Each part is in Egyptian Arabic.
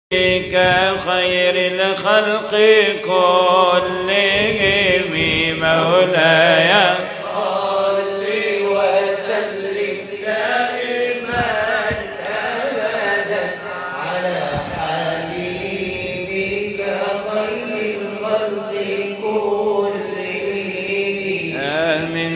خير الخلق كلهم مولاي صل وسلم دائما ابدا على حبيبك خير الخلق كلهم من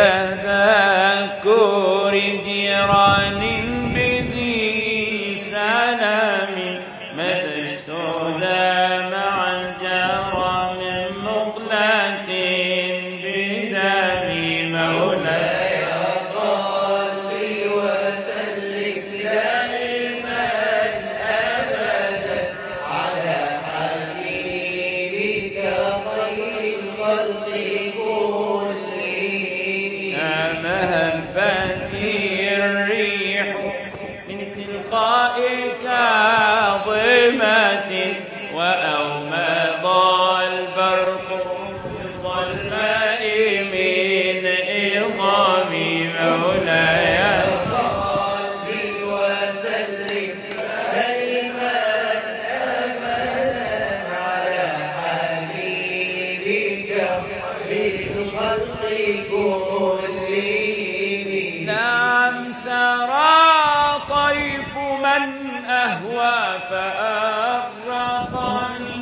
تذكر جيران بذي سلام متى اجتدى مع الجرى من مقلة بدم مولاي صل وسلم دائما ابدا على حبيبك خير الخلق كلهم مهبت الريح من تلقاء كاظمة وأومض البرق في الظلماء من إظام مولاي صل وسلم دائما ابدا على حبيبك خير الخلق كلهم نعم سرى طيف من أهوى فأرقني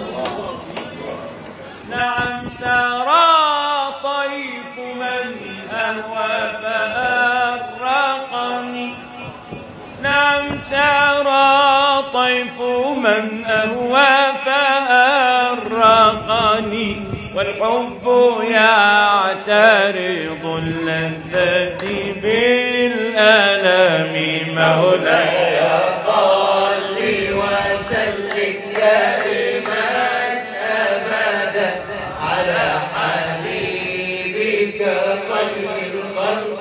نعم سرى طيف من أهوى فأرقني نعم سرى طيف من أهوى فأرقني والحب يعترض اللذة بالألم مولاي صل وسلم دائما ابدا على حبيبك خير الخلق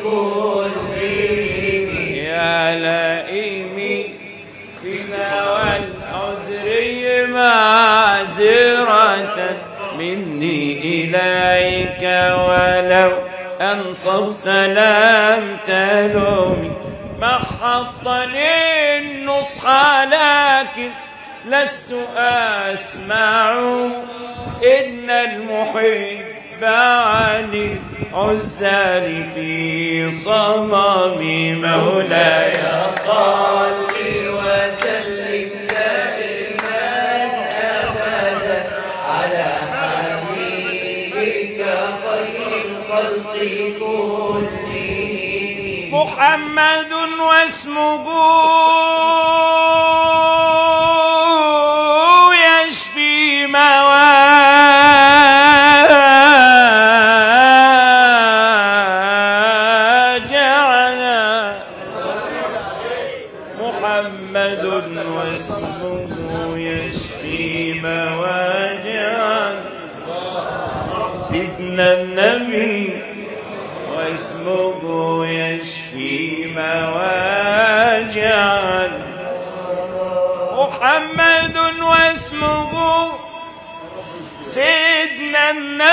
كلهم يا لئيمي فينا والعذر معذرة مني إليك ولو أنصفت لم تلومي محطني النصح لكن لست أسمع إن المحب عن العزال في صمم مولاي صل وسلم دائما ابدا على حبيبك خير الخلق كلهم محمد واسمه يشفي مواجعنا محمد واسمه يشفي مواجعنا سيدنا النبي واسمه يشفي مواجع محمد واسمه سيدنا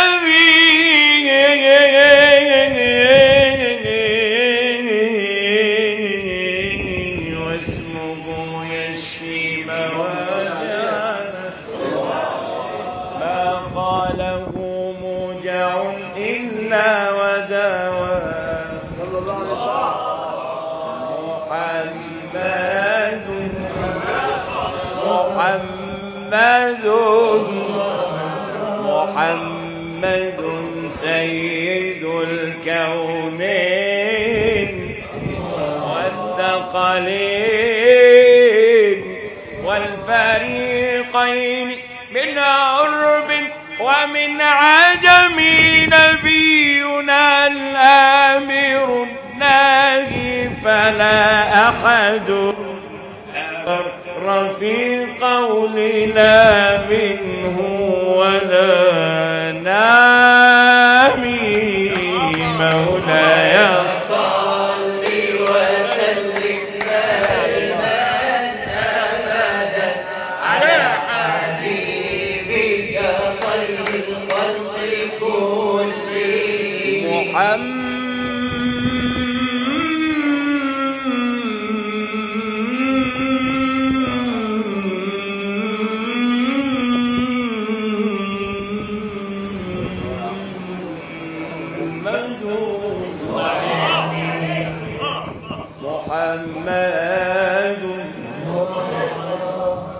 النبي واسمه يشفي مواجعنا ما قاله موجع إلا ودواء محمد محمد محمد سيد الكونين والثقلين والفريقين من عرب ومن عجم نبينا الآمر الناهي فلا أحد أقر في قولنا منه ولا نامي مولاي صل وسلم دائما ابدا على حبيبك خير الخلق كلهم محمد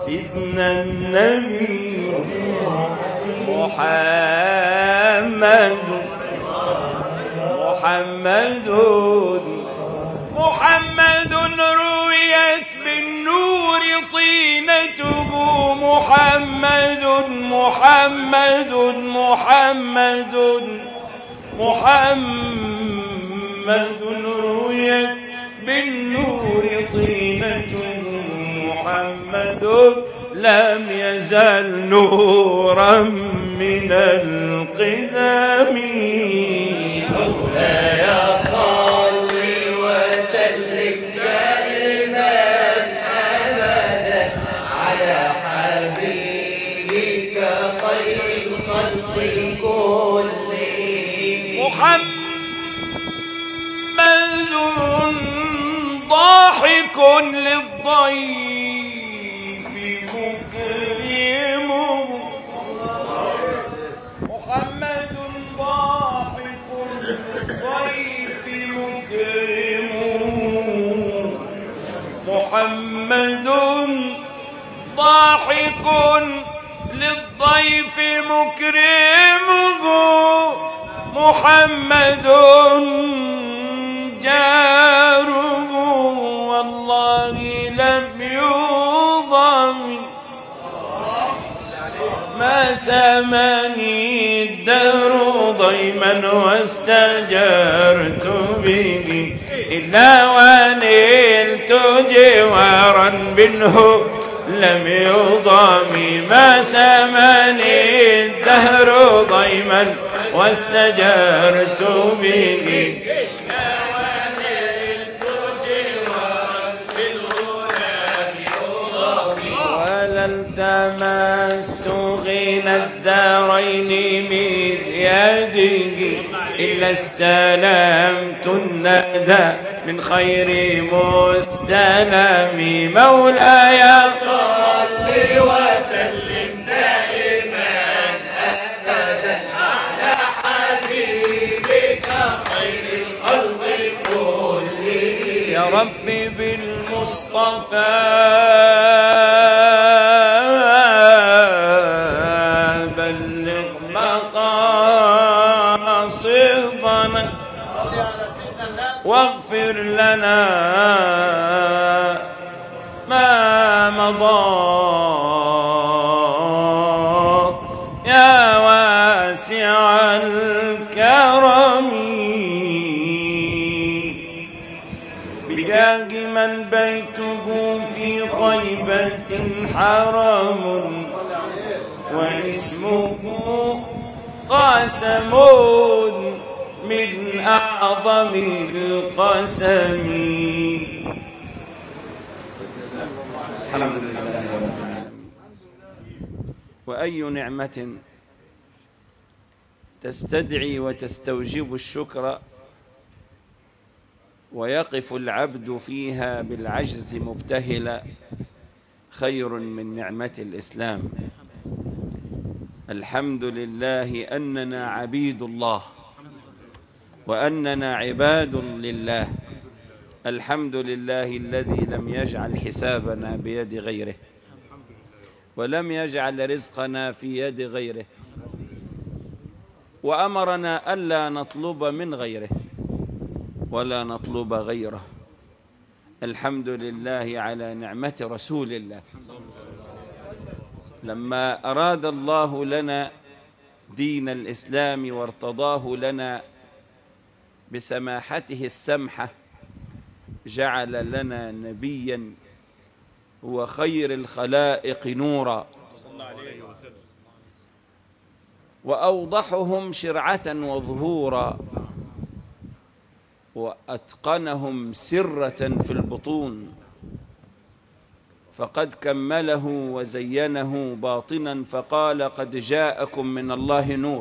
سيدنا النبي محمد محمد محمد رويت بالنور طينته محمد محمد محمد محمد رويت بالنور طينته محمد لم يزل نورا من القدم مولاي صل وسلم دائما ابدا على حبيبك خير الخلق كلهم محمد ضاحك للضيف مكرمه محمد ضاحك للضيف مكرمه محمد ضاحك للضيف مكرمه محمد جاره والله لم يوضم ما سمني الدهر ضيما واستجرت به إلا ونلت جوارا منه لم يضم ما سمني الدهر ضيما واستجرت به ولا التمست غنى الدارين من يده إلا استلمت الندى من خير مستلم مولاي صل وسلم دائما ابدا على حبيبك خير الخلق كلهم يا ربي بالمصطفى بلغ مقاصدنا واغفر لنا ما مضى يا واسع الكرم بجاه من بيته في طيبة حرم واسمه قاسم من أعظم القسم الحمد لله رب العالمين وأي نعمة تستدعي وتستوجب الشكر ويقف العبد فيها بالعجز مبتهلا خير من نعمة الإسلام الحمد لله أننا عبيد الله وأننا عباد لله الحمد لله الذي لم يجعل حسابنا بيد غيره ولم يجعل رزقنا في يد غيره وأمرنا ألا نطلب من غيره ولا نطلب غيره الحمد لله على نعمة رسول الله لما أراد الله لنا دين الإسلام وارتضاه لنا بسماحته السمحة جعل لنا نبيا هو خير الخلائق نورا وأوضحهم شرعة وظهورا وأتقنهم سرة في البطون فقد كمله وزينه باطنا فقال قد جاءكم من الله نور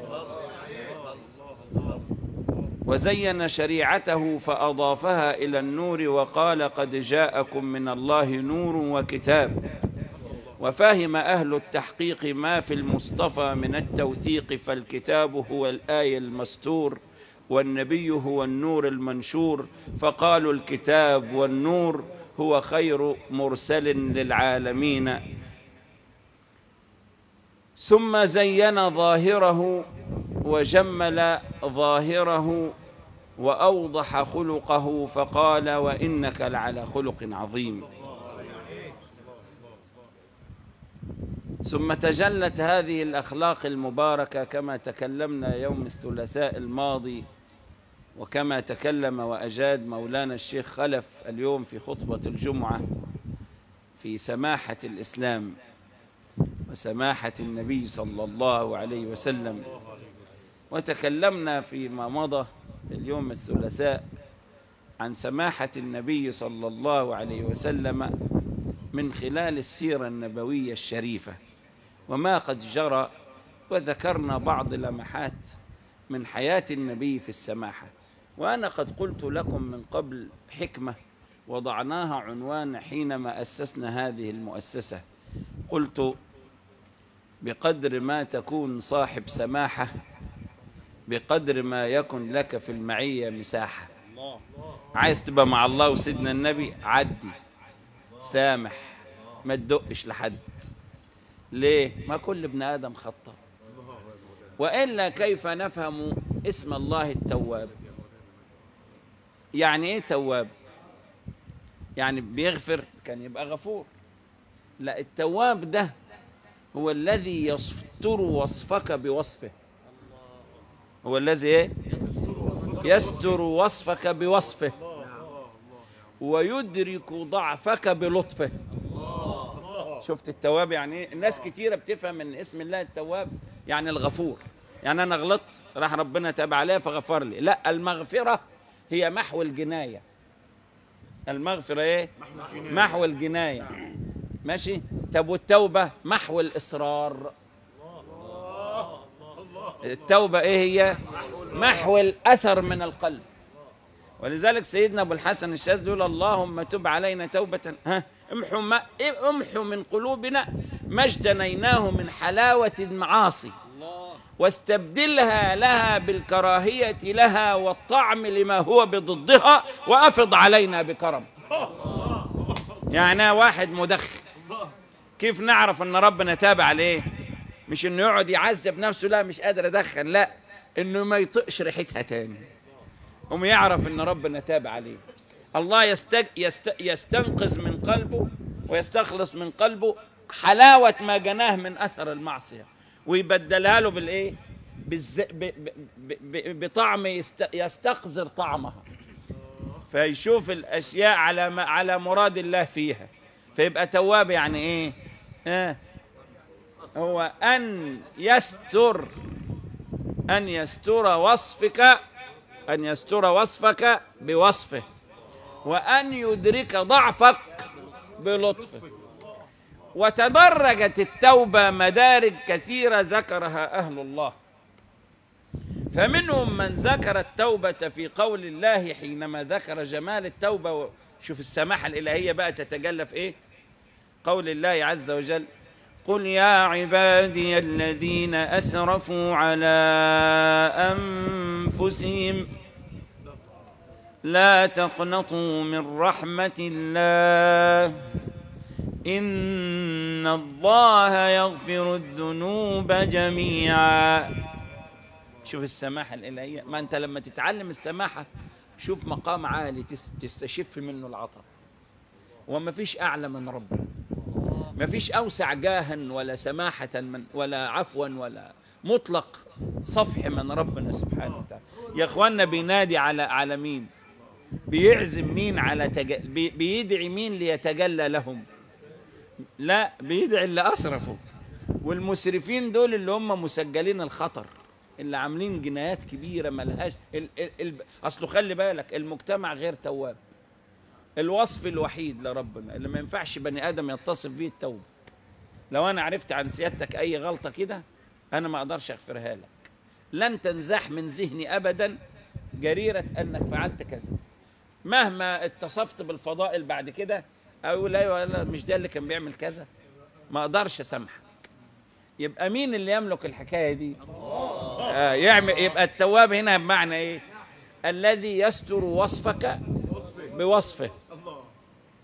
وزين شريعته فأضافها إلى النور وقال قد جاءكم من الله نور وكتاب وفهم أهل التحقيق ما في المصطفى من التوثيق فالكتاب هو الآية المستور والنبي هو النور المنشور فقالوا الكتاب والنور هو خير مرسل للعالمين ثم زين ظاهره وجمل ظاهره واوضح خلقه فقال وانك لعلى خلق عظيم ثم تجلت هذه الاخلاق المباركه كما تكلمنا يوم الثلاثاء الماضي وكما تكلم واجاد مولانا الشيخ خلف اليوم في خطبه الجمعه في سماحه الاسلام وسماحه النبي صلى الله عليه وسلم وتكلمنا فيما مضى اليوم الثلاثاء عن سماحه النبي صلى الله عليه وسلم من خلال السيره النبويه الشريفه وما قد جرى وذكرنا بعض لمحات من حياه النبي في السماحه وانا قد قلت لكم من قبل حكمه وضعناها عنوان حينما اسسنا هذه المؤسسه قلت بقدر ما تكون صاحب سماحه بقدر ما يكن لك في المعيه مساحه عايز تبقى مع الله وسيدنا النبي عدي سامح ما تدقش لحد ليه ما كل ابن ادم خطأ والا كيف نفهم اسم الله التواب يعني ايه تواب يعني بيغفر كان يبقى غفور لا التواب ده هو الذي يستر وصفك بوصفه هو الذي ايه يستر وصفك بوصفه ويدرك ضعفك بلطفه شفت التواب يعني ايه الناس كتيره بتفهم ان اسم الله التواب يعني الغفور يعني انا غلطت راح ربنا تاب عليا فغفر لي لا المغفره هي محو الجنايه المغفره ايه محو الجنايه ماشي طب والتوبه محو الاصرار التوبه ايه هي محو الاثر من القلب ولذلك سيدنا ابو الحسن الشاذلي يقول اللهم تب علينا توبه ها امحو ما امحو من قلوبنا ما اجتنيناه من حلاوه المعاصي واستبدلها لها بالكراهيه لها والطعم لما هو بضدها وافض علينا بكرم يعني واحد مدخن كيف نعرف ان ربنا تاب عليه مش انه يقعد يعذب نفسه لا مش قادر ادخن لا انه ما يطقش ريحتها تاني هم يعرف ان ربنا تاب عليه الله يستج... يست... يستنقذ من قلبه ويستخلص من قلبه حلاوة ما جناه من أثر المعصية ويبدلها له بالإيه؟ بالز... ب... ب... ب... بطعم يست... يستقذر طعمها فيشوف الأشياء على ما... على مراد الله فيها فيبقى تواب يعني إيه؟ آه. هو أن يستر أن يستر وصفك أن يستر وصفك بوصفه وأن يدرك ضعفك بلطفه وتدرجت التوبة مدارج كثيرة ذكرها أهل الله فمنهم من ذكر التوبة في قول الله حينما ذكر جمال التوبة شوف السماحة الإلهية بقى تتجلى في إيه قول الله عز وجل قل يا عبادي الذين أسرفوا على أنفسهم لا تقنطوا من رحمة الله إن الله يغفر الذنوب جميعا شوف السماحة الإلهية ما أنت لما تتعلم السماحة شوف مقام عالي تستشف منه العطاء وما فيش أعلى من ربنا ما فيش أوسع جاها ولا سماحة من ولا عفوا ولا مطلق صفح من ربنا سبحانه وتعالى يا اخوانا بينادي على على مين بيعزم مين على تج... بي... بيدعي مين ليتجلى لهم لا بيدعي اللي اسرفوا والمسرفين دول اللي هم مسجلين الخطر اللي عاملين جنايات كبيره ملهاش ال... ال... ال... اصله خلي بالك المجتمع غير تواب الوصف الوحيد لربنا اللي ما ينفعش بني ادم يتصف به التوبه لو انا عرفت عن سيادتك اي غلطه كده انا ما اقدرش اغفرها لك لن تنزح من ذهني ابدا جريره انك فعلت كذا مهما اتصفت بالفضائل بعد كده اقول ايوه لا مش ده اللي كان بيعمل كذا ما اقدرش اسامحك يبقى مين اللي يملك الحكايه دي آه يعمل يبقى التواب هنا بمعنى ايه الذي يستر وصفك بوصفه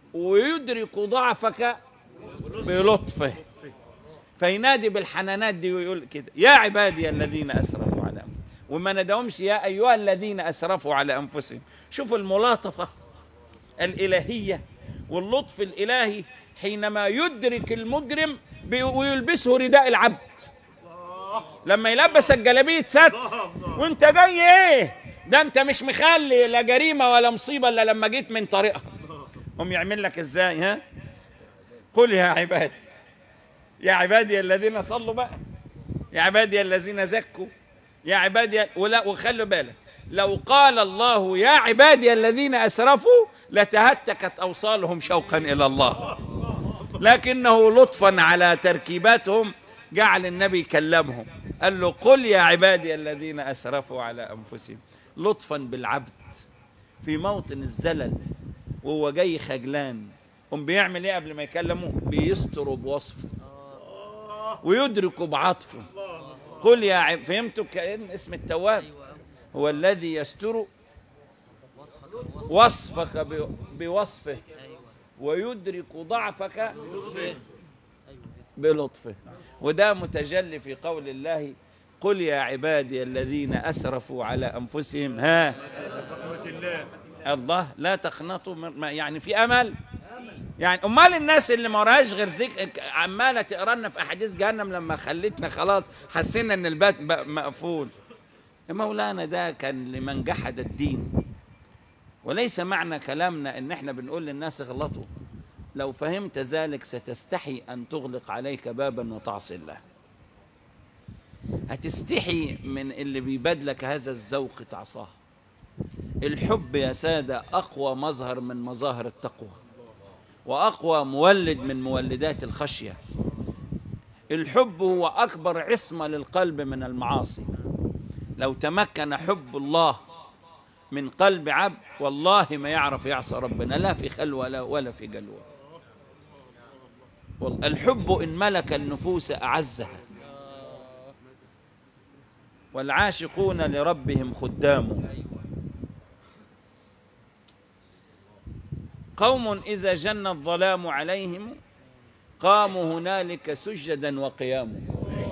ويدرك ضعفك بلطفه فينادي بالحنانات دي ويقول كده يا عبادي الذين اسرفوا على انفسهم وما ندعهمش يا ايها الذين اسرفوا على انفسهم شوفوا الملاطفه الالهيه واللطف الالهي حينما يدرك المجرم بي- ويلبسه رداء العبد لما يلبس الجلابيه ستر وانت جاي ايه ده انت مش مخلي لا جريمه ولا مصيبه الا لما جيت من طريقها هم يعمل لك ازاي ها قل يا عبادي يا عبادي الذين صلوا بقى يا عبادي الذين زكوا يا عبادي ولا وخلوا بالك لو قال الله يا عبادي الذين اسرفوا لتهتكت اوصالهم شوقا الى الله لكنه لطفا على تركيباتهم جعل النبي يكلمهم قال له قل يا عبادي الذين اسرفوا على انفسهم لطفا بالعبد في موطن الزلل وهو جاي خجلان هم بيعمل ايه قبل ما يكلمه بيستر بوصفه ويدرك بعطفه قل يا عب فهمتوا كأن اسم التواب هو الذي يستر وصفك ب- بوصفه ويدرك ضعفك بلطفه وده متجلي في قول الله قل يا عبادي الذين اسرفوا على انفسهم ها الله لا تقنطوا من ما- يعني في امل يعني امال الناس اللي ما وراهاش غير ذكر عماله تقرا لنا في احاديث جهنم لما خلتنا خلاص حسينا ان الباب بقى مقفول يا مولانا ده كان لمن جحد الدين وليس معنى كلامنا ان احنا بنقول للناس اغلطوا لو فهمت ذلك ستستحي ان تغلق عليك بابا وتعصي الله هتستحي من اللي بيبادلك هذا الذوق تعصاه الحب يا سادة أقوى مظهر من مظاهر التقوى وأقوى مولد من مولدات الخشية الحب هو أكبر عصمة للقلب من المعاصي لو تمكن حب الله من قلب عبد والله ما يعرف يعصى ربنا لا في خلوة لا ولا في جلوة والله الحب إن ملك النفوس أعزها والعاشقون لربهم خدام قوم إذا جن الظلام عليهم قاموا هنالك سجدا وقياما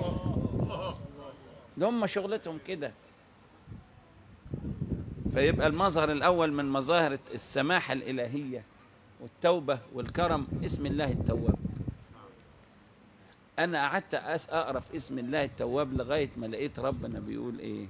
ده هم شغلتهم كده فيبقى المظهر الأول من مظاهر السماحة الإلهية والتوبة والكرم اسم الله التواب أنا قعدت أس- أقرأ في اسم الله التواب لغاية ما لقيت ربنا بيقول إيه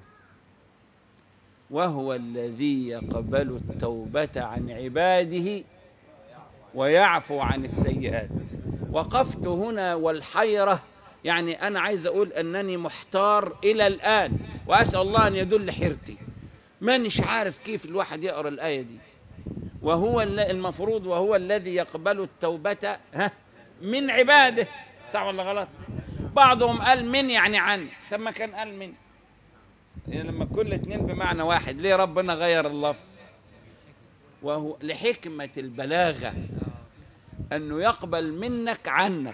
وهو الذي يقبل التوبة عن عباده ويعفو عن السيئات وقفت هنا والحيرة يعني أنا عايز أقول أنني محتار إلى الآن وأسأل الله أن يدل حيرتي مانيش عارف كيف الواحد يقرأ الآية دي وهو الل- المفروض وهو الذي يقبل التوبة ها من عباده صح ولا غلط بعضهم قال من يعني عن طب ما كان قال من يعني لما كل اتنين بمعنى واحد ليه ربنا غير اللفظ وهو لحكمة البلاغة أنه يقبل منك عنك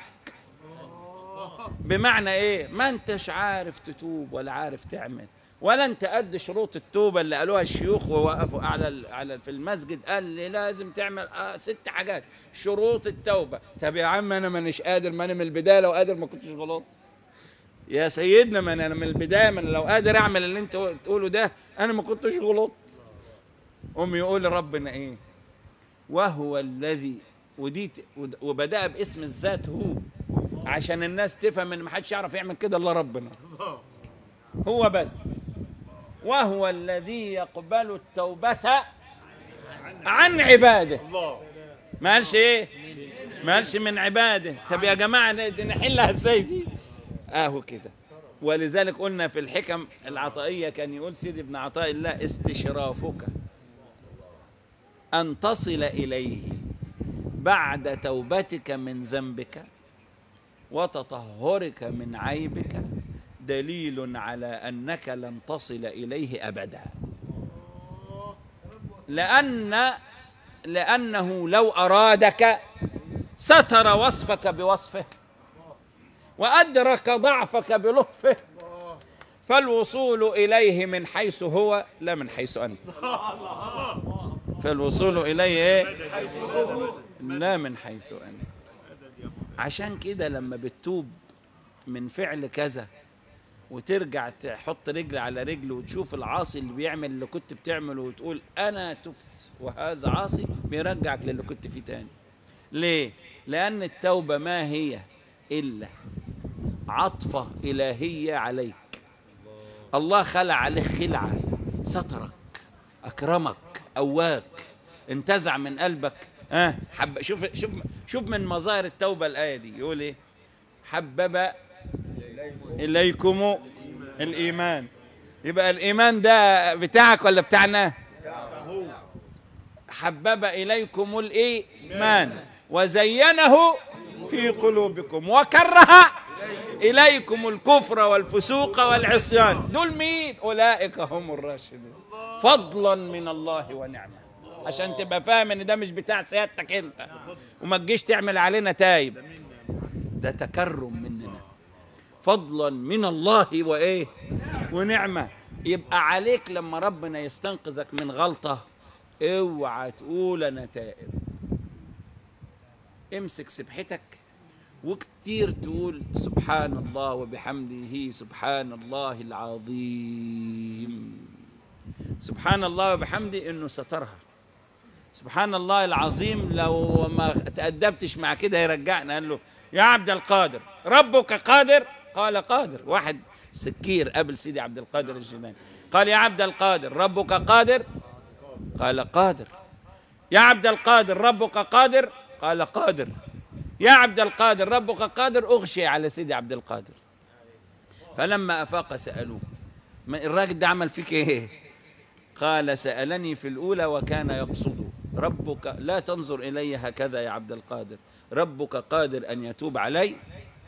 بمعنى إيه ما أنتش عارف تتوب ولا عارف تعمل ولا أنت قد شروط التوبة اللي قالوها الشيوخ ووقفوا على ال- على في المسجد قال لي لازم تعمل آه ست حاجات شروط التوبة طب يا عم أنا مانيش قادر ما أنا من البداية لو قادر ما كنتش غلط يا سيدنا ما أنا من البداية من لو قادر أعمل اللي أنت تقوله ده أنا ما كنتش غلط قوم يقول ربنا ايه وهو الذي ودي ت- ود- وبدأ باسم الذات هو عشان الناس تفهم ان محدش يعرف يعمل كده الا ربنا هو بس وهو الذي يقبل التوبة عن عباده ما قالش ايه ما قالش من عباده طب يا جماعة دي دي نحلها ازاي دي اهو كده ولذلك قلنا في الحكم العطائية كان يقول سيدي ابن عطاء الله استشرافك أن تصل إليه بعد توبتك من ذنبك وتطهرك من عيبك دليل على أنك لن تصل إليه أبدا لأن لأنه لو أرادك ستر وصفك بوصفه وأدرك ضعفك بلطفه فالوصول إليه من حيث هو لا من حيث أنت فالوصول إليه إيه؟ لا من حيث أنا عشان كده لما بتتوب من فعل كذا وترجع تحط رجل على رجل وتشوف العاصي اللي بيعمل اللي كنت بتعمله وتقول أنا تبت وهذا عاصي بيرجعك للي كنت فيه تاني ليه؟ لأن التوبة ما هي إلا عطفة إلهية عليك الله خلع عليك خلعة سترك أكرمك أواك انتزع من قلبك ها آه حب شوف شوف شوف من مظاهر التوبة الآية دي يقول إيه حبب إليكم الإيمان يبقى الإيمان ده بتاعك ولا بتاعنا حبب إليكم الإيمان وزينه في قلوبكم وكره إليكم الكفر والفسوق والعصيان دول مين أولئك هم الراشدون فضلا من الله ونعمة عشان تبقى فاهم ان ده مش بتاع سيادتك انت وما تجيش تعمل علينا تايب ده تكرم مننا فضلا من الله وايه ونعمه يبقى عليك لما ربنا يستنقذك من غلطه اوعى تقول انا تائب امسك سبحتك وكتير تقول سبحان الله وبحمده سبحان الله العظيم سبحان الله وبحمده انه سترها سبحان الله العظيم لو ما تأدبتش مع كده يرجعنا قال له يا عبد القادر ربك قادر قال قادر واحد سكير قبل سيدي عبد القادر الجيلاني قال يا عبد القادر ربك قادر قال قادر يا عبد القادر ربك قادر قال قادر يا عبد القادر ربك قادر اغشي على سيدي عبد القادر فلما افاق سالوه الراجل ده عمل فيك ايه قال سالني في الاولى وكان يقصد ربك لا تنظر الي هكذا يا عبد القادر ربك قادر ان يتوب علي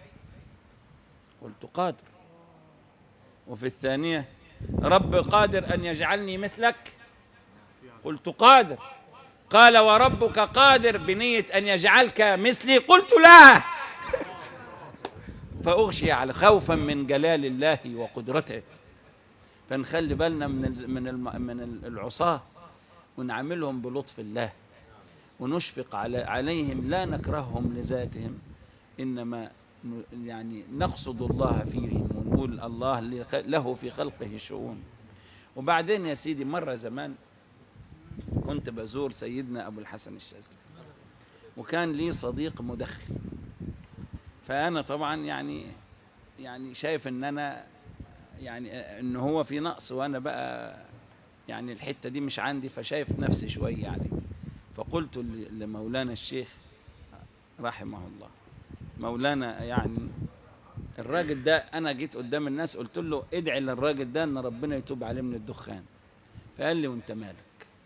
قلت قادر وفي الثانيه رب قادر ان يجعلني مثلك قلت قادر قال وربك قادر بنيه ان يجعلك مثلي قلت لا فاغشي على خوفا من جلال الله وقدرته فنخلي بالنا من ال من ال من العصاه ونعاملهم بلطف الله ونشفق على عليهم لا نكرههم لذاتهم انما يعني نقصد الله فيهم ونقول الله له في خلقه شؤون وبعدين يا سيدي مره زمان كنت بزور سيدنا ابو الحسن الشاذلي وكان لي صديق مدخن فانا طبعا يعني يعني شايف ان انا يعني ان هو في نقص وانا بقى يعني الحته دي مش عندي فشايف نفسي شويه يعني فقلت لمولانا الشيخ رحمه الله مولانا يعني الراجل ده انا جيت قدام الناس قلت له ادعي للراجل ده ان ربنا يتوب عليه من الدخان فقال لي وانت مالك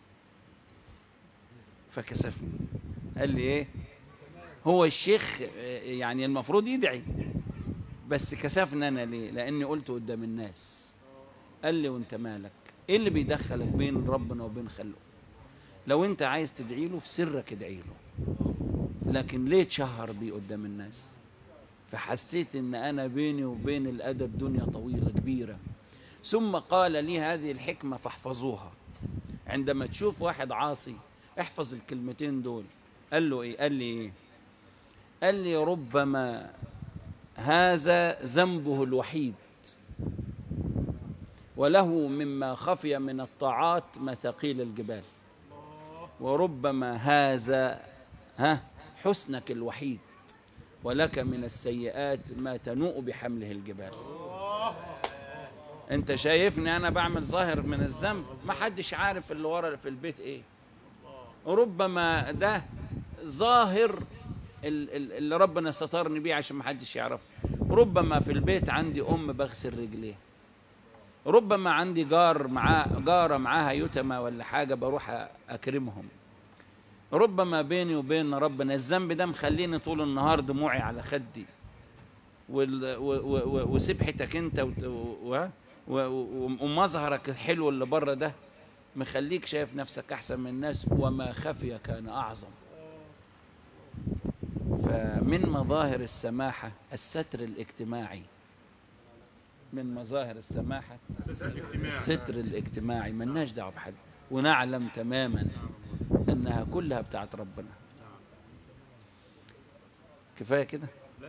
فكسفني قال لي ايه هو الشيخ يعني المفروض يدعي بس كسفني انا ليه لاني قلت قدام الناس قال لي وانت مالك ايه اللي بيدخلك بين ربنا وبين خلقه لو انت عايز تدعي له في سرك ادعي له لكن ليه تشهر بيه قدام الناس فحسيت ان انا بيني وبين الادب دنيا طويله كبيره ثم قال لي هذه الحكمه فاحفظوها عندما تشوف واحد عاصي احفظ الكلمتين دول قال له ايه قال لي ايه قال لي ربما هذا ذنبه الوحيد وله مما خفي من الطاعات مثاقيل الجبال وربما هذا ها حسنك الوحيد ولك من السيئات ما تنوء بحمله الجبال انت شايفني انا بعمل ظاهر من الذنب ما حدش عارف اللي ورا في البيت ايه ربما ده ظاهر اللي ربنا سترني بيه عشان ما حدش يعرف ربما في البيت عندي ام بغسل رجليه ربما عندي جار معاه جاره معاها يتمى ولا حاجه بروح اكرمهم ربما بيني وبين ربنا الذنب ده مخليني طول النهار دموعي على خدي وسبحتك انت ومظهرك الحلو اللي بره ده مخليك شايف نفسك احسن من الناس وما خفي كان اعظم فمن مظاهر السماحه الستر الاجتماعي من مظاهر السماحه الستر الاجتماعي ملناش دعوه بحد ونعلم تماما انها كلها بتاعت ربنا كفايه كده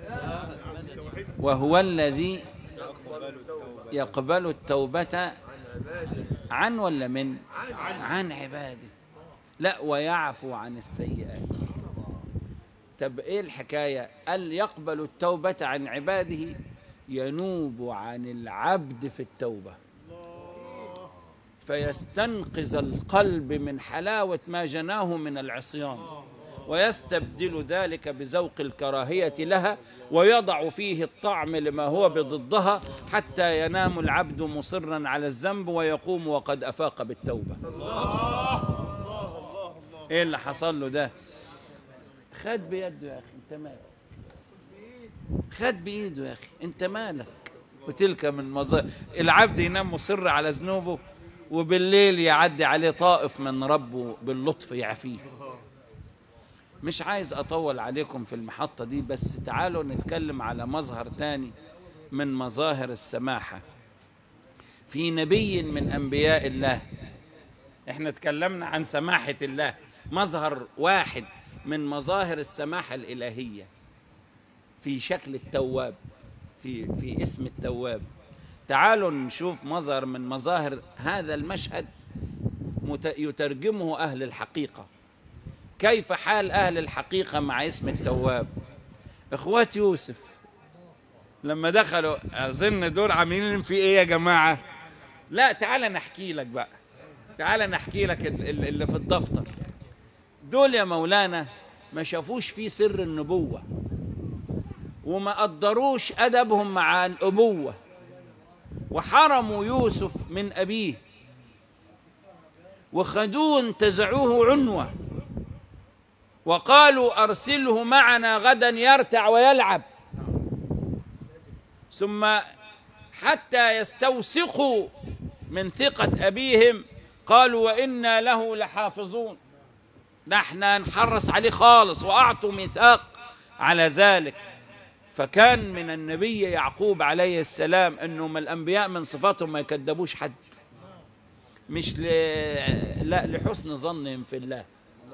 وهو الذي يقبل التوبة عن ولا من عن عباده لا ويعفو عن السيئات طب ايه الحكاية قال يقبل التوبة عن عباده ينوب عن العبد في التوبة فيستنقذ القلب من حلاوة ما جناه من العصيان ويستبدل ذلك بذوق الكراهية لها ويضع فيه الطعم لما هو بضدها حتى ينام العبد مصرا على الذنب ويقوم وقد أفاق بالتوبة ايه اللي حصل له ده خد بيده يا اخي انت مالك خد بايده يا اخي انت مالك وتلك من مظاهر العبد ينام مصر على ذنوبه وبالليل يعدي عليه طائف من ربه باللطف يعفيه مش عايز اطول عليكم في المحطة دي بس تعالوا نتكلم على مظهر تاني من مظاهر السماحة في نبي من انبياء الله احنا تكلمنا عن سماحة الله مظهر واحد من مظاهر السماحة الإلهية في شكل التواب في في اسم التواب تعالوا نشوف مظهر من مظاهر هذا المشهد مت- يترجمه أهل الحقيقة كيف حال أهل الحقيقة مع اسم التواب إخوات يوسف لما دخلوا أظن دول عاملين في إيه يا جماعة لا تعالى نحكي لك بقى تعالى نحكي لك ال- ال- اللي في الدفتر دول يا مولانا ما شافوش فيه سر النبوة وما قدروش أدبهم مع الأبوة وحرموا يوسف من أبيه وخدوه انتزعوه عنوة وقالوا أرسله معنا غدا يرتع ويلعب ثم حتى يستوثقوا من ثقة أبيهم قالوا وإنا له لحافظون ده احنا نحرص عليه خالص وأعطوا ميثاق على ذلك فكان من النبي يعقوب عليه السلام انه من الانبياء من صفاتهم ما يكذبوش حد مش ل... لا لحسن ظنهم في الله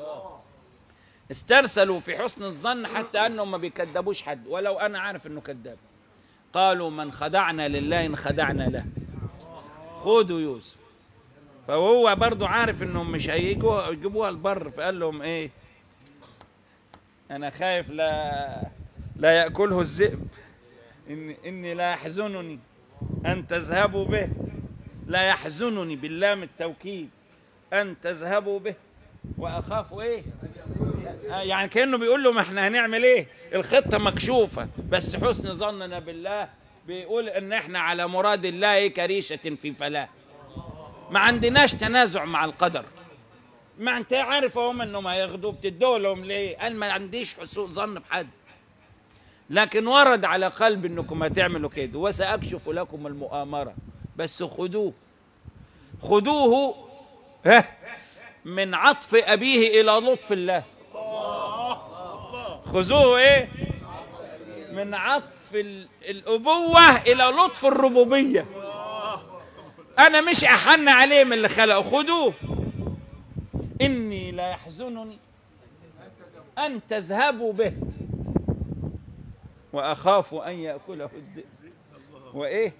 استرسلوا في حسن الظن حتى انهم ما بيكذبوش حد ولو انا عارف انه كذاب قالوا من خدعنا لله ان خدعنا له خذوا يوسف فهو برضو عارف انهم مش هيجوا يجيبوها البر فقال لهم ايه انا خايف لا لا ياكله الذئب إن اني لا يحزنني ان تذهبوا به لا يحزنني باللام التوكيد ان تذهبوا به واخاف ايه آه، يعني كانه بيقول لهم احنا هنعمل ايه الخطه مكشوفه بس حسن ظننا بالله بيقول ان احنا على مراد الله كريشه في فلاه ما عندناش تنازع مع القدر ما انت عارف هم انهم هياخدوه بتدوا لهم ليه قال ما عنديش حسن ظن بحد لكن ورد على قلب انكم هتعملوا كده وساكشف لكم المؤامره بس خذوه خذوه ها من عطف ابيه الى لطف الله خذوه ايه من عطف ال- الابوه الى لطف الربوبيه انا مش احن عليه من اللي خلقه خذوه اني لا يحزنني ان تذهبوا به واخاف ان ياكله الذئب وايه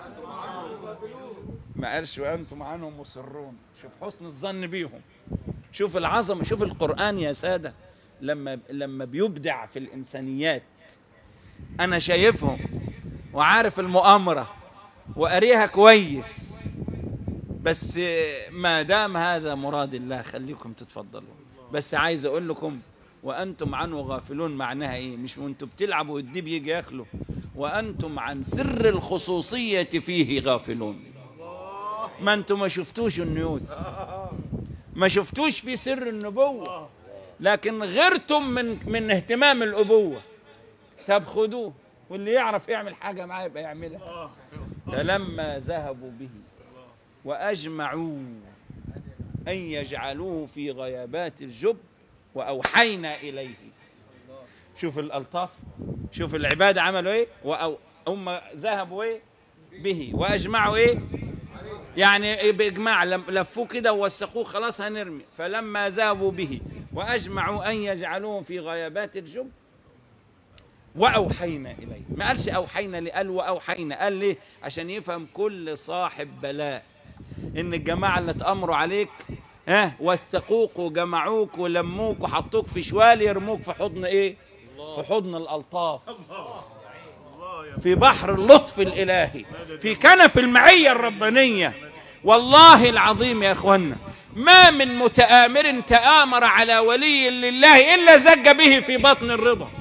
ما قالش وانتم عنهم مصرون شوف حسن الظن بيهم شوف العظمه شوف القران يا ساده لما لما بيبدع في الانسانيات انا شايفهم وعارف المؤامره وقاريها كويس بس ما دام هذا مراد الله خليكم تتفضلوا بس عايز اقول لكم وانتم عنه غافلون معناها ايه مش وانتم بتلعبوا والديب يجي ياكله وانتم عن سر الخصوصيه فيه غافلون ما انتم ما شفتوش النيوز ما شفتوش في سر النبوه لكن غيرتم من من اهتمام الابوه طب خدوه واللي يعرف يعمل حاجه معاه يبقى يعملها فلما ذهبوا به واجمعوا ان يجعلوه في غيابات الجب واوحينا اليه شوف الالطاف شوف العباده عملوا ايه وأو هم ذهبوا ايه به واجمعوا ايه يعني إيه باجماع لم- لفوه كده ووثقوه خلاص هنرمي فلما ذهبوا به واجمعوا ان يجعلوه في غيابات الجب واوحينا اليه ما قالش اوحينا ليه قال واوحينا قال ليه عشان يفهم كل صاحب بلاء ان الجماعه اللي اتامروا عليك ها وثقوك وجمعوك ولموك وحطوك في شوال يرموك في حضن ايه في حضن الالطاف في بحر اللطف الالهي في كنف المعيه الربانيه والله العظيم يا اخوانا ما من متآمر تآمر على ولي لله إلا زج به في بطن الرضا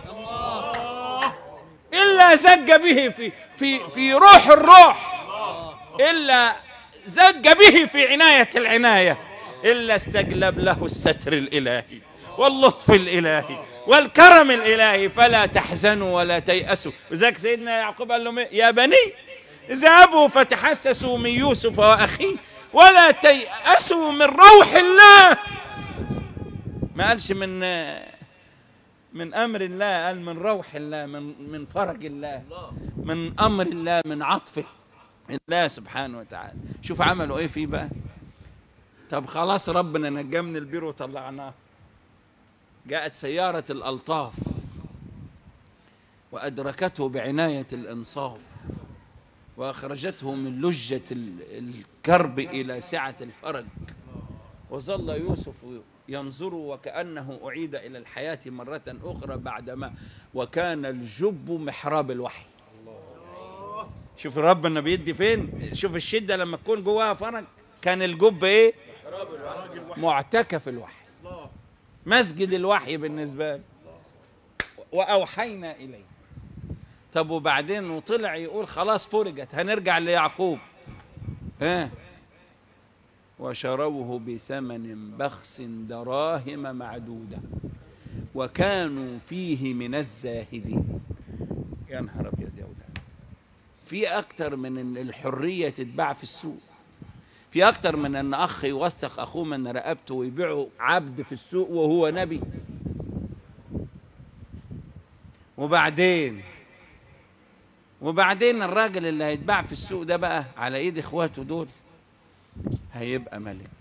إلا زج به في في في روح الروح إلا زج به في عناية العناية إلا استجلب له الستر الإلهي واللطف الإلهي والكرم الإلهي فلا تحزنوا ولا تيأسوا وذاك سيدنا يعقوب قال لهم إيه؟ يا بني اذهبوا فتحسسوا من يوسف وأخيه ولا تيأسوا من روح الله ما قالش من من امر الله قال من روح الله من من فرج الله من امر الله من عطف الله سبحانه وتعالى شوف عملوا ايه فيه بقى طب خلاص ربنا نجاه من البير وطلعناه جاءت سيارة الألطاف وأدركته بعناية الإنصاف وأخرجته من لجة ال- الكرب إلى سعة الفرج وظل يوسف ينظر وكأنه أعيد إلى الحياة مرة أخرى بعدما وكان الجب محراب الوحي شوف ربنا بيدي فين شوف الشدة لما تكون جواها فرج كان الجب إيه معتكف الوحي مسجد الوحي بالنسبة له وأوحينا إليه طب وبعدين وطلع يقول خلاص فرجت هنرجع ليعقوب ها وشروه بثمن بخس دراهم معدودة وكانوا فيه من الزاهدين يا نهار أبيض يا أولاد في أكتر من إن الحرية تتباع في السوق في أكتر من أن أخ يوثق أخوه من رقبته ويبيعه عبد في السوق وهو نبي وبعدين وبعدين الراجل اللي هيتباع في السوق ده بقى على ايد اخواته دول هيبقى ملك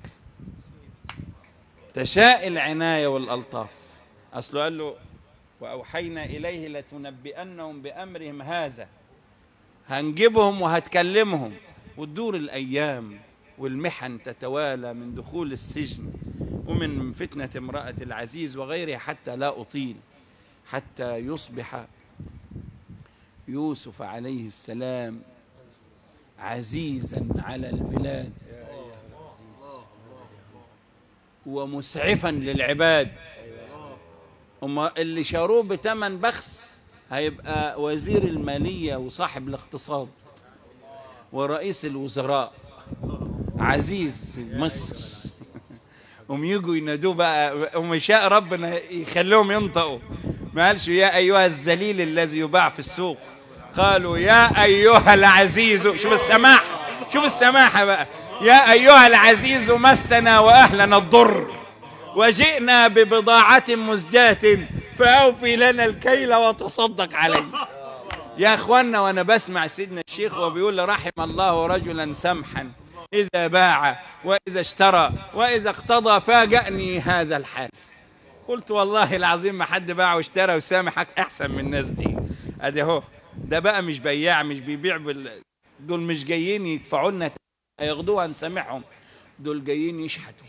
تشاء العناية والألطاف أصله قال له وأوحينا إليه لتنبئنهم بأمرهم هذا هنجيبهم وهتكلمهم وتدور الأيام والمحن تتوالى من دخول السجن ومن فتنة امرأة العزيز وغيرها حتى لا أطيل حتى يصبح يوسف عليه السلام عزيزا على البلاد ومسعفا للعباد أما اللي شاروه بتمن بخس هيبقى وزير المالية وصاحب الاقتصاد ورئيس الوزراء عزيز مصر هم يجوا ينادوه بقى هم شاء ربنا يخليهم ينطقوا ما قالش يا أيها الذليل الذي يباع في السوق قالوا يا أيها العزيز شوف السماحة شوف السماحة بقى يا أيها العزيز مسنا وأهلنا الضر وجئنا ببضاعة مزجاة فأوفي لنا الكيل وتصدق علينا يا اخوانا وانا بسمع سيدنا الشيخ وبيقول رحم الله رجلا سمحا اذا باع واذا اشترى واذا اقتضى فاجأني هذا الحال قلت والله العظيم ما حد باع واشترى وسامحك احسن من الناس دي ادي اهو ده بقى مش بياع مش بيبيع بال... دول مش جايين يدفعوا لنا ياخدوها نسامحهم دول جايين يشحتوا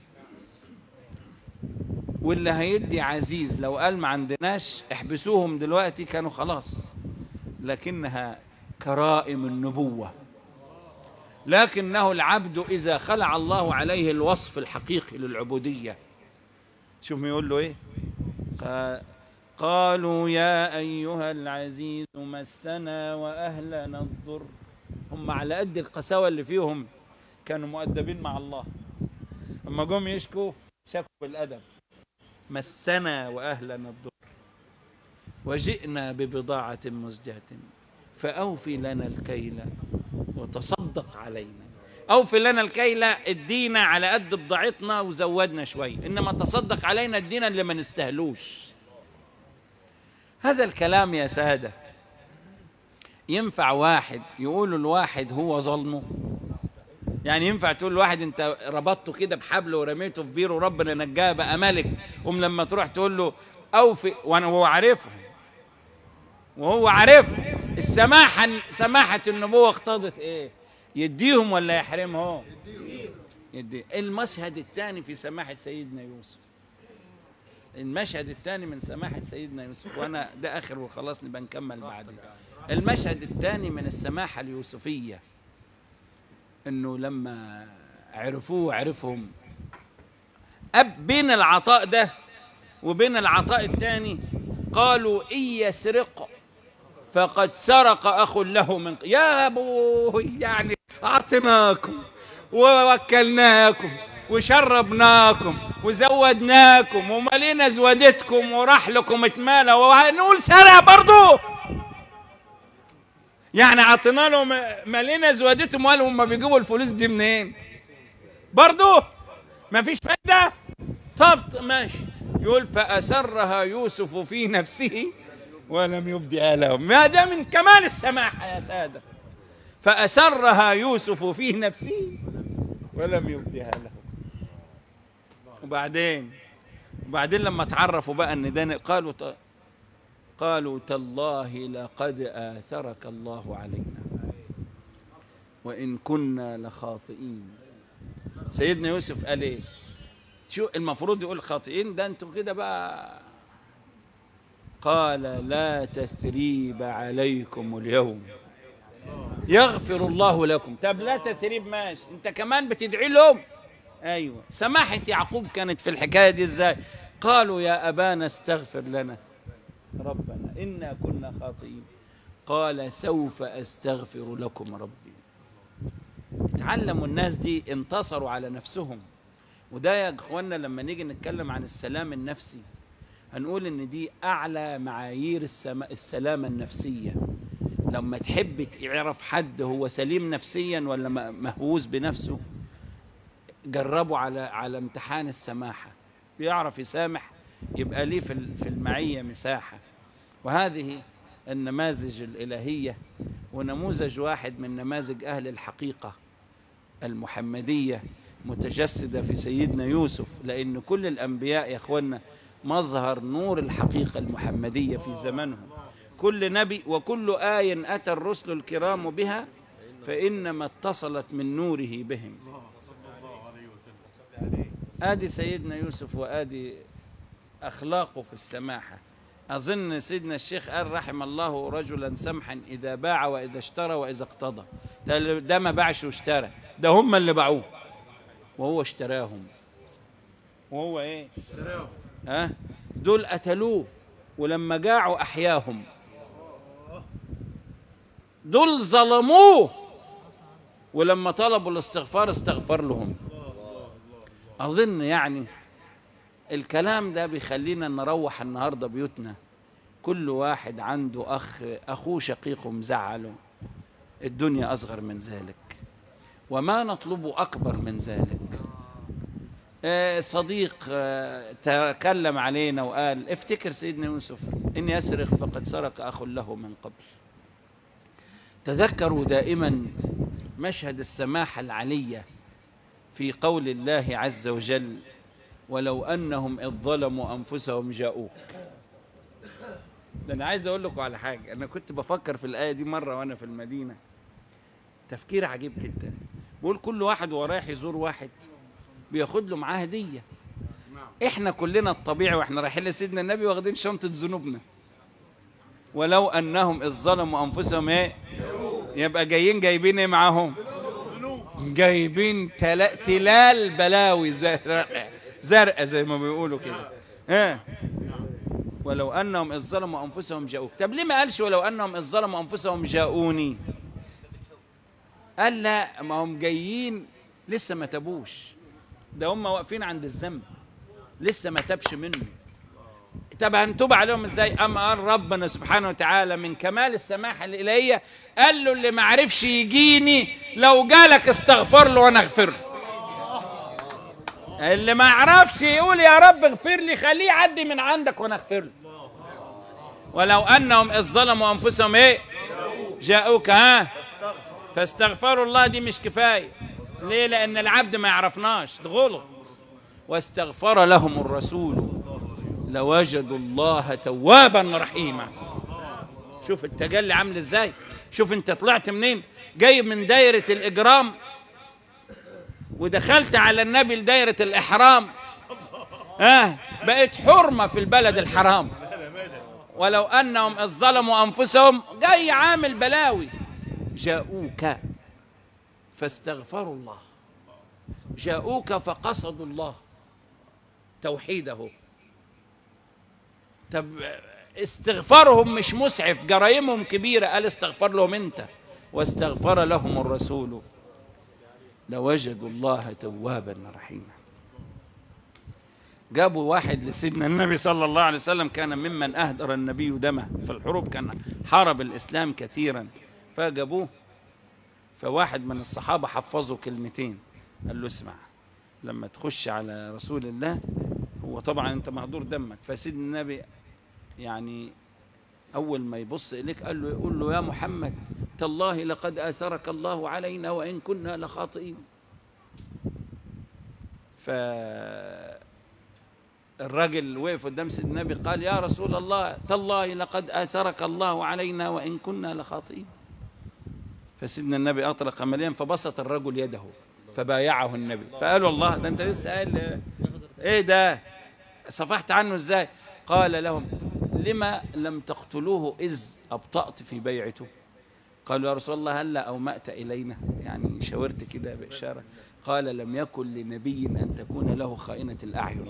واللي هيدي عزيز لو قال ما عندناش احبسوهم دلوقتي كانوا خلاص لكنها كرائم النبوة لكنه العبد إذا خلع الله عليه الوصف الحقيقي للعبودية شوف ما يقول له إيه قال قالوا يا أيها العزيز مسنا وأهلنا الضر هم على قد القساوة اللي فيهم كانوا مؤدبين مع الله لما جم يشكوا شكوا بالأدب مسنا وأهلنا الضر وجئنا ببضاعة مزجاة فأوفي لنا الكيل وتصدق علينا أوفي لنا الكيل ادينا على قد بضاعتنا وزودنا شوي إنما تصدق علينا ادينا اللي ما نستهلوش هذا الكلام يا سادة ينفع واحد يقول الواحد هو ظلمه يعني ينفع تقول لواحد انت ربطته كده بحبل ورميته في بير وربنا نجاه بقى ملك قوم لما تروح تقول له اوفي وانا هو عارفهم وهو عارفهم السماحة سماحة النبوة اقتضت ايه يديهم ولا يحرمهم يدي المشهد الثاني في سماحة سيدنا يوسف المشهد الثاني من سماحة سيدنا يوسف وانا ده اخر وخلاص نبقى نكمل بعدين المشهد الثاني من السماحة اليوسفية انه لما عرفوه عرفهم أب بين العطاء ده وبين العطاء الثاني قالوا إن يسرق فقد سرق أخ له من يا أبوه يعني أعطيناكم ووكلناكم وشربناكم وزودناكم وملينا زودتكم وراح لكم اتمالى وهنقول سرق برضو يعني عطينا لهم ملينا زودتهم وقالوا هم بيجيبوا الفلوس دي منين برضو ما فيش فايدة طب ماشي يقول فأسرها يوسف في نفسه ولم يبدها لهم ما ده من كمال السماحة يا سادة فأسرها يوسف في نفسه ولم يبدها لهم وبعدين وبعدين لما تعرفوا بقى ان ده قالوا ط- قالوا تالله لقد آثرك الله علينا وإن كنا لخاطئين سيدنا يوسف قال ايه شو المفروض يقول خاطئين ده انتوا كده بقى قال لا تثريب عليكم اليوم يغفر الله لكم طب لا تثريب ماشي انت كمان بتدعي لهم ايوه سماحة يعقوب كانت في الحكاية دي ازاي قالوا يا ابانا استغفر لنا ربنا انا كنا خاطئين قال سوف استغفر لكم ربي اتعلموا الناس دي انتصروا على نفسهم وده يا اخوانا لما نيجي نتكلم عن السلام النفسي هنقول ان دي اعلى معايير السما السلامه النفسيه لما تحب تعرف حد هو سليم نفسيا ولا م- مهووس بنفسه جربوا على على امتحان السماحه بيعرف يسامح يبقى ليه في ال- في المعيه مساحه وهذه النماذج الالهيه ونموذج واحد من نماذج اهل الحقيقه المحمديه متجسده في سيدنا يوسف لان كل الانبياء يا اخوانا مظهر نور الحقيقه المحمديه في زمنهم كل نبي وكل آية أتى الرسل الكرام بها فإنما اتصلت من نوره بهم آدي سيدنا يوسف وآدي أخلاقه في السماحة أظن سيدنا الشيخ قال رحم الله رجلا سمحا إذا باع وإذا اشترى وإذا اقتضى ده- ده ما باعش واشترى ده هم اللي باعوه وهو اشتراهم وهو ايه اشتراهم ها دول قتلوه ولما جاعوا احياهم دول ظلموه ولما طلبوا الاستغفار استغفر لهم اظن يعني الكلام ده بيخلينا نروح النهارده بيوتنا كل واحد عنده اخ اخوه شقيقه مزعله الدنيا اصغر من ذلك وما نطلبه اكبر من ذلك آه، صديق آه، تكلم علينا وقال افتكر سيدنا يوسف ان يسرق فقد سرق اخ له من قبل تذكروا دائما مشهد السماحه العليه في قول الله عز وجل ولو انهم اذ ظلموا انفسهم جاءوك ده انا عايز اقول لكم على حاجه انا كنت بفكر في الايه دي مره وانا في المدينه تفكير عجيب جدا بقول كل واحد وهو رايح يزور واحد بياخد له معاه هديه احنا كلنا الطبيعي واحنا رايحين لسيدنا النبي واخدين شنطه ذنوبنا ولو انهم اذ ظلموا انفسهم ايه يبقى جايين جايبين ايه معاهم جايبين تلا- تلال بلاوي زرقاء زرقاء زي ما بيقولوا كده ها ولو انهم اذ ظلموا انفسهم جاءوك طب ليه ما قالش ولو انهم اذ ظلموا انفسهم جاءوني قال لا ما هم جايين لسه ما تابوش ده هم واقفين عند الذنب لسه ما تابش منه طب هنتوب عليهم ازاي اما قال ربنا سبحانه وتعالى من كمال السماحه الالهيه قال له اللي ما عرفش يجيني لو جالك استغفر له وانا اغفر له اللي ما يعرفش يقول يا رب اغفر لي خليه يعدي من عندك وانا اغفر له ولو انهم اذ ظلموا انفسهم ايه جاءوك ها فاستغفروا الله دي مش كفايه ليه لان العبد ما يعرفناش ده غلط واستغفر لهم الرسول لوجدوا الله توابا رحيما شوف التجلي عامل ازاي شوف انت طلعت منين جاي من دايرة الإجرام ودخلت على النبي لدايرة الإحرام آه بقيت حرمة في البلد الحرام ولو أنهم إذ ظلموا أنفسهم جاي عامل بلاوي جاءوك فاستغفروا الله جاءوك فقصدوا الله توحيده طب استغفارهم مش مسعف جرائمهم كبيرة قال استغفر لهم انت واستغفر لهم الرسول لوجدوا الله توابا رحيما جابوا واحد لسيدنا النبي صلى الله عليه وسلم كان ممن أهدر النبي دمه في الحروب كان حارب الإسلام كثيرا فجابوه فواحد من الصحابة حفظه كلمتين قال له اسمع لما تخش على رسول الله هو طبعا انت مهدور دمك فسيدنا النبي يعني أول ما يبص إليك قال له يقول له يا محمد تالله لقد آثرك الله علينا وإن كنا لخاطئين ف الراجل وقف قدام سيدنا النبي قال يا رسول الله تالله لقد آثرك الله علينا وإن كنا لخاطئين فسيدنا النبي أطلق مليا فبسط الرجل يده فبايعه النبي فقالوا الله ده أنت لسه قال إيه ده صفحت عنه إزاي قال لهم لما لم تقتلوه إذ أبطأت في بيعته قالوا يا رسول الله هلا أومأت إلينا يعني شاورت كده بإشارة قال لم يكن لنبي أن تكون له خائنة الأعين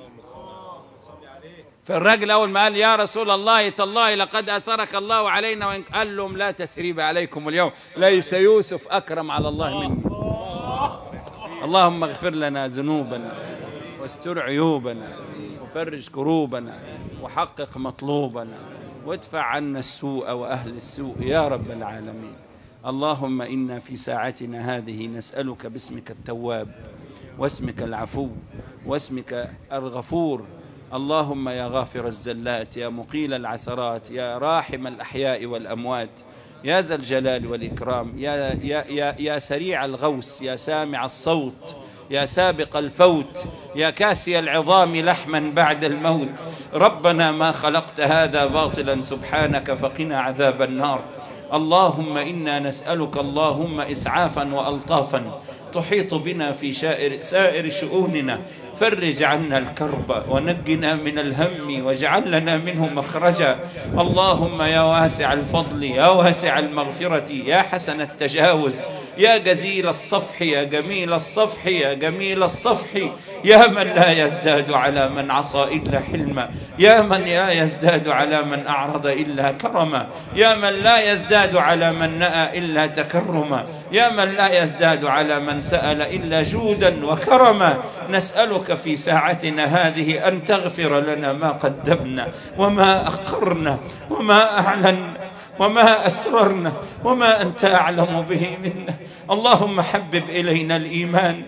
فالراجل أول ما قال يا رسول الله تالله لقد أثرك الله علينا وإن قال لهم لا تثريب عليكم اليوم ليس يوسف أكرم على الله مني اللهم اغفر لنا ذنوبنا واستر عيوبنا وفرج كروبنا وحقق مطلوبنا وادفع عنا السوء وأهل السوء يا رب العالمين اللهم إنا في ساعتنا هذه نسألك باسمك التواب واسمك العفو واسمك الغفور اللهم يا غافر الزلات يا مقيل العثرات يا راحم الأحياء والأموات يا ذا الجلال والإكرام يا, يا, يا, يا سريع الغوث يا سامع الصوت يا سابق الفوت يا كاسي العظام لحما بعد الموت ربنا ما خلقت هذا باطلا سبحانك فقنا عذاب النار اللهم إنا نسألك اللهم إسعافا وألطافا تحيط بنا في شائر سائر شؤوننا فرج عنا الكرب ونجنا من الهم واجعل لنا منه مخرجا اللهم يا واسع الفضل يا واسع المغفرة يا حسن التجاوز يا جزيل الصفح يا جميل الصفح يا جميل الصفح يا من لا يزداد على من عصى إلا حلما يا من لا يزداد على من أعرض إلا كرما يا من لا يزداد على من نأى إلا تكرما يا من لا يزداد على من سأل إلا جودا وكرما نسألك في ساعتنا هذه أن تغفر لنا ما قدمنا وما أخرنا وما أعلنا وما أسررنا وما أنت أعلم به منا اللهم حبب إلينا الإيمان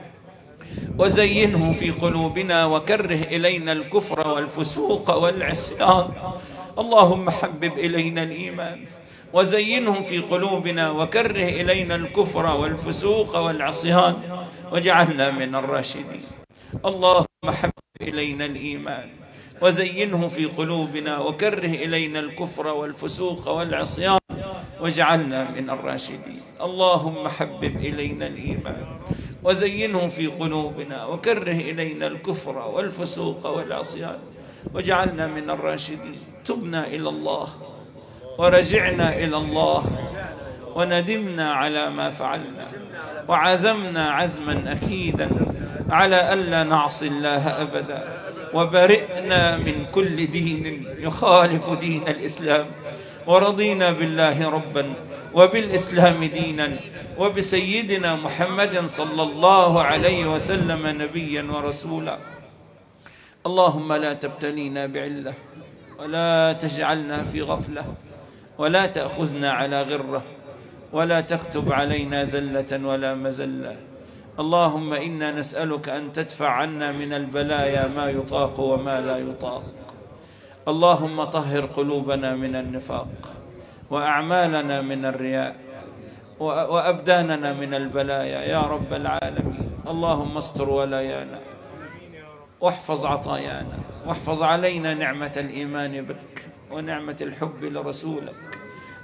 وزينه في قلوبنا وكره إلينا الكفر والفسوق والعصيان اللهم حبب إلينا الإيمان وزينه في قلوبنا وكره إلينا الكفر والفسوق والعصيان واجعلنا من الراشدين اللهم حبب إلينا الإيمان وزينه في قلوبنا وكره إلينا الكفر والفسوق والعصيان واجعلنا من الراشدين اللهم حبب إلينا الإيمان وزينه في قلوبنا وكره إلينا الكفر والفسوق والعصيان واجعلنا من الراشدين تبنا إلى الله ورجعنا إلى الله وندمنا على ما فعلنا وعزمنا عزما أكيدا على ألا نعصي الله أبدا وبرئنا من كل دين يخالف دين الإسلام ورضينا بالله ربا وبالإسلام دينا وبسيدنا محمد صلى الله عليه وسلم نبيا ورسولا اللهم لا تبتلينا بعلة ولا تجعلنا في غفلة ولا تأخذنا على غرة ولا تكتب علينا زلة ولا مزلة اللهم إنا نسألك أن تدفع عنا من البلايا ما يطاق وما لا يطاق اللهم طهر قلوبنا من النفاق وأعمالنا من الرياء وأبداننا من البلايا يا رب العالمين اللهم استر ولايانا واحفظ عطايانا واحفظ علينا نعمة الإيمان بك ونعمة الحب لرسولك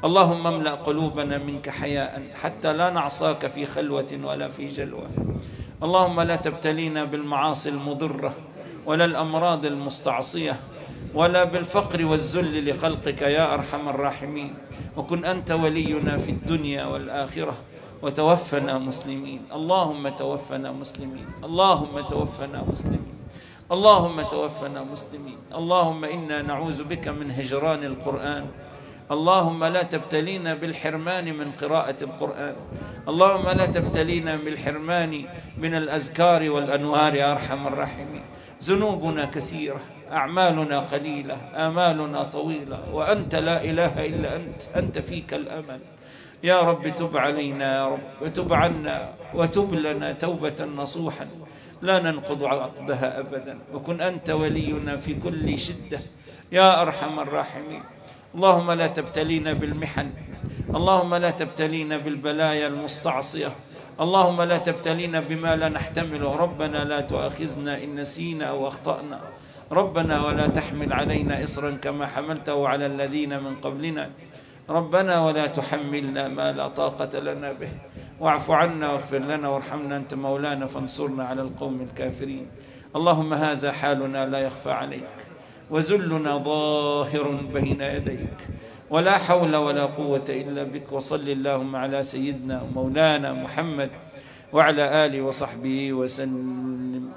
اللهم املأ قلوبنا منك حياء حتى لا نعصاك في خلوة ولا في جلوة اللهم لا تبتلينا بالمعاصي المضرة ولا الأمراض المستعصية ولا بالفقر والذل لخلقك يا أرحم الراحمين وكن أنت ولينا في الدنيا والآخرة وتوفنا مسلمين اللهم توفنا مسلمين اللهم توفنا مسلمين اللهم توفنا مسلمين اللهم إنا نعوذ بك من هجران القرآن اللهم لا تبتلينا بالحرمان من قراءة القرآن اللهم لا تبتلينا بالحرمان من الأذكار والأنوار يا أرحم الراحمين ذنوبنا كثيرة أعمالنا قليلة آمالنا طويلة وأنت لا إله إلا أنت أنت فيك الأمل يا رب تب علينا يا رب وتب عنا وتب لنا توبة نصوحا لا ننقض عقدها أبدا وكن أنت ولينا في كل شدة يا أرحم الراحمين اللهم لا تبتلينا بالمحن اللهم لا تبتلينا بالبلايا المستعصية اللهم لا تبتلينا بما لا نحتمله ربنا لا تؤاخذنا إن نسينا أو أخطأنا ربنا ولا تحمل علينا إصرا كما حملته على الذين من قبلنا ربنا ولا تحملنا ما لا طاقة لنا به واعف عنا واغفر لنا وارحمنا أنت مولانا فانصرنا على القوم الكافرين اللهم هذا حالنا لا يخفى عليك وذلنا ظاهر بين يديك ولا حول ولا قوة إلا بك وصل اللهم على سيدنا ومولانا محمد وعلى آله وصحبه وسلم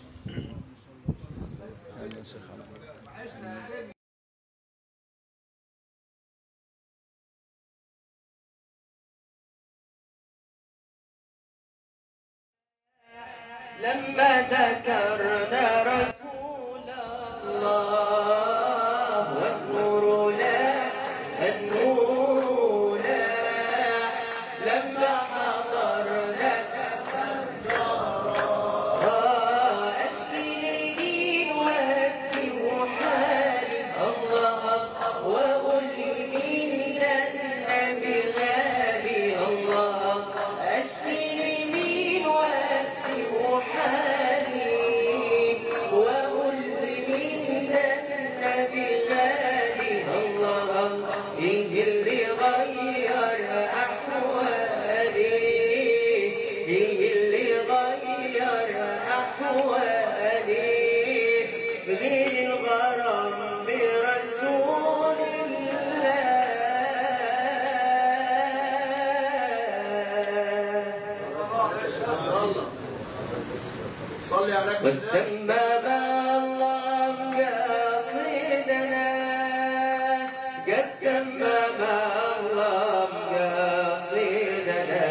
لما ذكرنا رسول الله والنور لا النور لا لما حضرنا أشكي وأبكي وحالي الله وأقول من النبي غالي الله أشكي من وأبكي وحالي وأقول من النبي غالي الله إيه اللي غير أحوالي إيه اللي غير أحوالي غير الغرام برسول الله صلي على وتم الله قاصدنا قد تم الله قاصدنا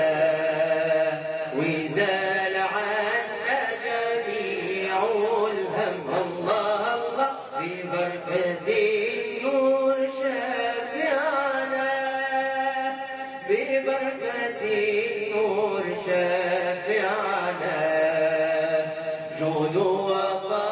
وزال عنا جميع الهم الله الله ببركة النور شافعنا ببركة النور شافعنا جود وفضل